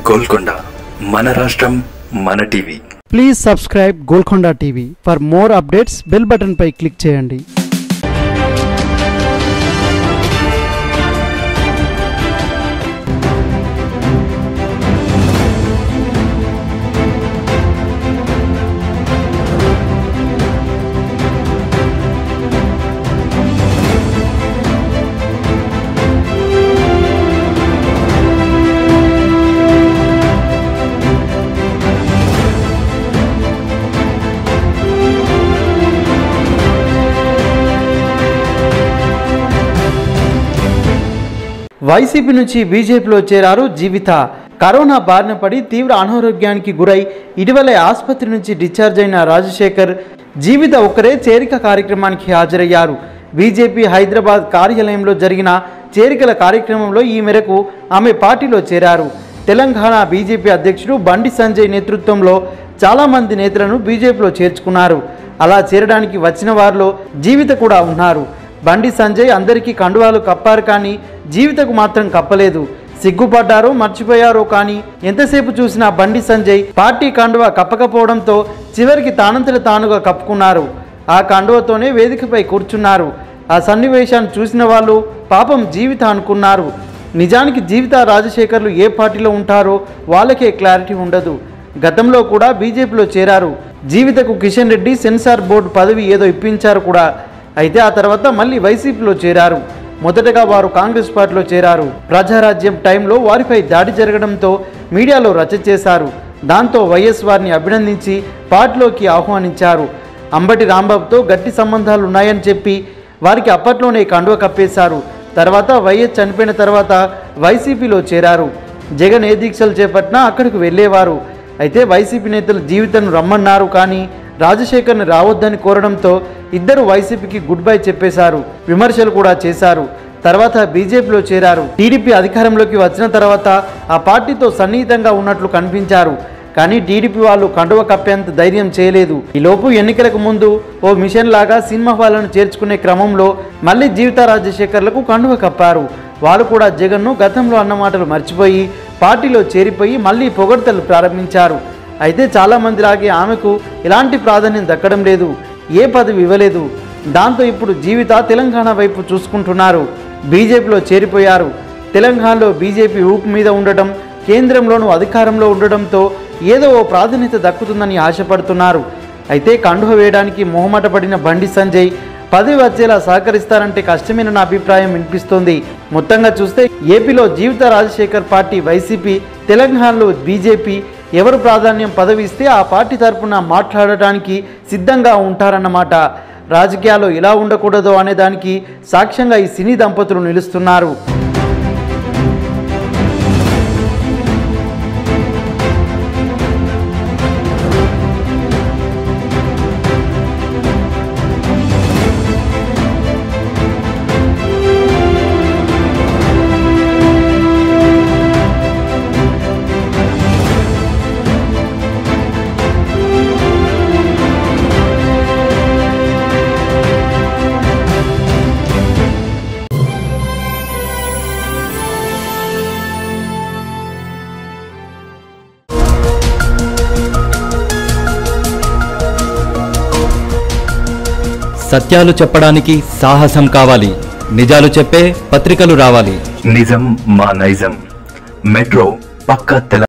గోల్కొండ మన రాష్ట్రం మన TV please subscribe Golconda TV for more updates bell button పై క్లిక్ చేయండి వైసీపీ నుంచి బీజేపీలో చేరారు జీవిత కరోనా బారిన పడి తీవ్ర అనారోగ్యానికి గురై ఇటీవలే ఆసుపత్రి నుంచి డిశ్చార్జ్ అయిన రాజశేఖర్ జీవిత ఒక్కరే చేరిక కార్యక్రమానికి హాజరయ్యారు బీజేపీ హైదరాబాద్ కార్యాలయంలో జరిగిన చేరికల కార్యక్రమంలో ఈ మేరకు ఆమె పార్టీలో చేరారు తెలంగాణ బీజేపీ అధ్యక్షుడు బండి సంజయ్ నేతృత్వంలో చాలామంది నేతలను బీజేపీలో చేర్చుకున్నారు అలా చేరడానికి వచ్చిన వారిలో జీవిత కూడా ఉన్నారు బండి సంజయ్ అందరికీ కండువాలు కప్పారు కానీ జీవితకు మాత్రం కప్పలేదు సిగ్గుపడ్డారో మర్చిపోయారో కానీ ఎంతసేపు చూసినా బండి సంజయ్ పార్టీ కండువా కప్పకపోవడంతో చివరికి తానంతట తానుగా కప్పుకున్నారు ఆ కండువతోనే వేదికపై కూర్చున్నారు ఆ సన్నివేశాన్ని చూసిన వాళ్ళు పాపం జీవిత అనుకున్నారు నిజానికి జీవిత రాజశేఖర్లు ఏ పార్టీలో ఉంటారో వాళ్ళకే క్లారిటీ ఉండదు గతంలో కూడా బీజేపీలో చేరారు జీవితకు కిషన్ రెడ్డి సెన్సార్ బోర్డు పదవి ఏదో ఇప్పించారు కూడా అయితే ఆ తర్వాత మళ్ళీ వైసీపీలో చేరారు మొదటగా వారు కాంగ్రెస్ పార్టీలో చేరారు ప్రజారాజ్యం టైంలో వారిపై దాడి జరగడంతో మీడియాలో రచ్చ చేశారు దాంతో వైఎస్ వారిని అభినందించి పార్టీలోకి ఆహ్వానించారు అంబటి రాంబాబుతో గట్టి సంబంధాలు ఉన్నాయని చెప్పి వారికి అప్పట్లోనే కండువ కప్పేశారు తర్వాత వైఎస్ చనిపోయిన తర్వాత వైసీపీలో చేరారు జగన్ ఏ దీక్షలు చేపట్టినా అక్కడికి వెళ్ళేవారు అయితే వైసీపీ నేతలు జీవితాన్ని రమ్మన్నారు కానీ రాజశేఖర్ని రావద్దని కోరడంతో ఇద్దరు వైసీపీకి గుడ్ బై చెప్పేశారు విమర్శలు కూడా చేశారు తర్వాత బీజేపీలో చేరారు టీడీపీ అధికారంలోకి వచ్చిన తర్వాత ఆ పార్టీతో సన్నిహితంగా ఉన్నట్లు కనిపించారు కానీ టీడీపీ వాళ్ళు కండువ కప్పేంత ధైర్యం చేయలేదు ఈలోపు ఎన్నికలకు ముందు ఓ మిషన్ లాగా సినిమా వాళ్ళను చేర్చుకునే క్రమంలో మళ్ళీ జీవిత రాజశేఖర్లకు కండువ కప్పారు వాళ్ళు కూడా జగన్ను గతంలో అన్న మాటలు మర్చిపోయి పార్టీలో చేరిపోయి మళ్ళీ పొగడ్తలు ప్రారంభించారు అయితే చాలామందిలాగే ఆమెకు ఎలాంటి ప్రాధాన్యం దక్కడం లేదు ఏ పదవి ఇవ్వలేదు దాంతో ఇప్పుడు జీవిత తెలంగాణ వైపు చూసుకుంటున్నారు బీజేపీలో చేరిపోయారు తెలంగాణలో బీజేపీ ఊపు మీద ఉండటం కేంద్రంలోనూ అధికారంలో ఉండడంతో ఏదో ఓ ప్రాధాన్యత దక్కుతుందని ఆశపడుతున్నారు అయితే కండువ వేయడానికి మొహమాట పడిన బండి సంజయ్ పదవి వచ్చేలా సహకరిస్తారంటే కష్టమేనన్న అభిప్రాయం వినిపిస్తోంది మొత్తంగా చూస్తే ఏపీలో జీవిత రాజశేఖర్ పార్టీ వైసీపీ తెలంగాణలో బీజేపీ ఎవరు ప్రాధాన్యం పదవి ఇస్తే ఆ పార్టీ తరపున మాట్లాడటానికి సిద్ధంగా ఉంటారన్నమాట రాజకీయాల్లో ఇలా ఉండకూడదు అనే దానికి సాక్ష్యంగా ఈ సినీ దంపతులు నిలుస్తున్నారు సత్యాలు చెప్పడానికి సాహసం కావాలి నిజాలు చెప్పే పత్రికలు రావాలి నిజం మా నైజం మెట్రో పక్క తెలంగాణ